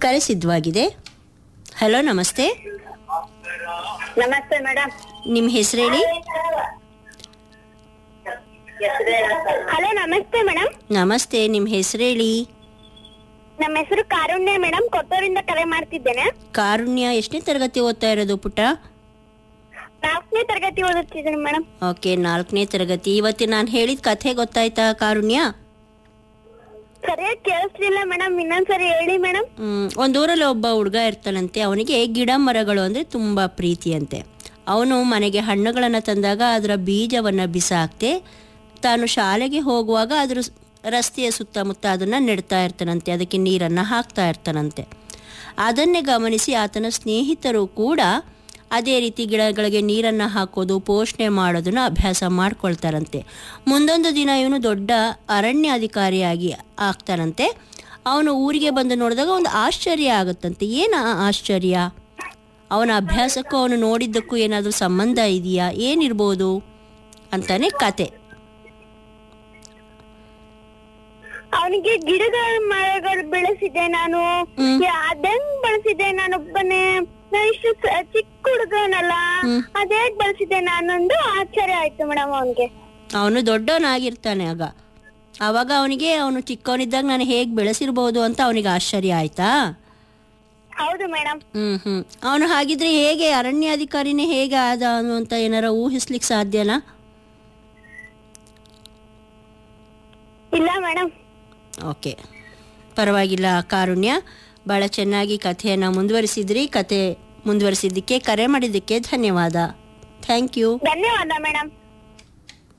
ಕರೆ ಸಿದ್ಧವಾಗಿದೆ ಹಲೋ ನಮಸ್ತೆ ನಮಸ್ತೆ ಮೇಡಮ್ ನಿಮ್ಮ ಹೆಸರು ಹೇಳಿ ಹಲೋ ನಮಸ್ತೆ ಮೇಡಮ್ ನಮಸ್ತೆ ನಿಮ್ಮ ಹೆಸರು ಹೇಳಿ ನಮ್ಮ ಹೆಸರು ಕಾರುಣ್ಯ ಮೇಡಮ್ ಕೊತ್ತೂರಿಂದ ಕರೆ ಮಾಡ್ತಿದ್ದೇನೆ ಕಾರುಣ್ಯ ಎಷ್ಟನೇ ತರಗತಿ ಓದ್ತಾ ಇರೋದು ಪುಟ್ಟ ನಾಲ್ಕನೇ ತರಗತಿ ಓದುತ್ತಿದ್ದೇನೆ ಮೇಡಮ್ ಓಕೆ ನಾಲ್ಕನೇ ತರಗತಿ ಇವತ್ತು ನಾನು ಹೇಳಿದ ಕಥೆ ಗೊತ್ತಾಯ್ತಾ ಕಾರುಣ್ಯ ಸರಿಯಾಗಿ ಕೇಳಿಸ್ಲಿಲ್ಲ ಮೇಡಮ್ ಇನ್ನೊಂದ್ಸರಿ ಹೇಳಿ ಮೇಡಮ್ ಮ್, ಒಂದ್ ಊರಲ್ಲಿ ಒಬ್ಬ ಹುಡುಗ ಇರ್ತಾನಂತೆ ಅವನಿಗೆ ಗಿಡ ಮರಗಳು ಅಂದರೆ ತುಂಬ ಪ್ರೀತಿಯಂತೆ ಅವನು ಮನೆಗೆ ಹಣ್ಣುಗಳನ್ನು ತಂದಾಗ ಅದರ ಬೀಜವನ್ನು ಬಿಸಾಕ್ತೆ ತಾನು ಶಾಲೆಗೆ ಹೋಗುವಾಗ ಅದ್ರ ಸ್- ರಸ್ತೆಯ ಸುತ್ತಮುತ್ತ ಅದನ್ನು ನೆಡ್ತಾ ಇರ್ತಾನಂತೆ ಅದಕ್ಕೆ ನೀರನ್ನು ಹಾಕ್ತಾ ಇರ್ತಾನಂತೆ ಅದನ್ನೇ ಗಮನಿಸಿ ಆತನ ಸ್ನೇಹಿತರು ಕೂಡ ಅದೇ ರೀತಿ ಗಿಡಗಳಿಗೆ ನೀರನ್ನು ಹಾಕೋದು ಪೋಷಣೆ ಮಾಡೋದನ್ನ ಅಭ್ಯಾಸ ಮಾಡ್ಕೊಳ್ತಾರಂತೆ ಮುಂದೊಂದು ದಿನ ಇವನು ದೊಡ್ಡ ಅರಣ್ಯ ಅಧಿಕಾರಿಯಾಗಿ ಆಗ್ತಾನಂತೆ ಅವನು ಊರಿಗೆ ಬಂದು ನೋಡಿದಾಗ ಒಂದು ಆಶ್ಚರ್ಯ ಆಗುತ್ತಂತೆ ಏನು ಆ ಆಶ್ಚರ್ಯ ಅವನ ಅಭ್ಯಾಸಕ್ಕೂ ಅವನು ನೋಡಿದ್ದಕ್ಕೂ ಏನಾದರೂ ಸಂಬಂಧ ಇದೆಯಾ ಏನಿರ್ಬೋದು ಅಂತಾನೆ ಕತೆ ಅವನಿಗೆ ಗಿಡಗಳ ಮರಗಳು ಬೆಳೆಸಿದ್ದೆ ನಾನು ಹ್ಮ್. ಅದಂಗ್ ಬೆಳೆಸಿದ್ದೆ ನಾನೊಬ್ಬನೇ ನಾನು ಇಷ್ಟು ಸ- ಚಿಕ್ಕ ಹುಡುಗನಲ್ಲ ಹ್ಮ್. ಅದೇಗ್ ಬೆಳೆಸಿದ್ದೆ ನಾನೊಂದು ಆಶ್ಚರ್ಯ ಆಯ್ತು ಮೇಡಮ್ ಅವನ್ಗೆ ಅವನು ದೊಡ್ಡವನಾಗಿರ್ತಾನೆ ಆಗ ಆವಾಗ ಅವನಿಗೆ ಅವನು ಚಿಕ್ಕವನಿದ್ದಾಗ ನಾನು ಹೇಗೆ ಬೆಳೆಸಿರ್ಬೋದು ಅಂತ ಅವನಿಗೆ ಆಶ್ಚರ್ಯ ಆಯ್ತಾ ಹೌದು ಮೇಡಮ್ ಹ್ಮ್ ಹ್ಮ್ ಅವನು ಹಾಗಿದ್ರೆ ಹೇಗೆ ಅರಣ್ಯಾಧಿಕಾರಿನೇ ಹೇಗೆ ಆದ ಅಂತ ಏನಾರ ಊಹಿಸ್ಲಿಕ್ಕೆ ಸಾಧ್ಯನಾ ಇಲ್ಲ ಮೇಡಮ್ ಓಕೆ ಪರವಾಗಿಲ್ಲ ಕಾರುಣ್ಯ ಭಾಳ ಚೆನ್ನಾಗಿ ಕಥೆಯನ್ನು ಮುಂದುವರಿಸಿದ್ರಿ ಕತೆ ಮುಂದುವರಿಸಿದ್ದಕ್ಕೆ ಕರೆ ಮಾಡಿದ್ದಕ್ಕೆ ಧನ್ಯವಾದ ಥ್ಯಾಂಕ್ ಯು ಧನ್ಯವಾದ ಮೇಡಮ್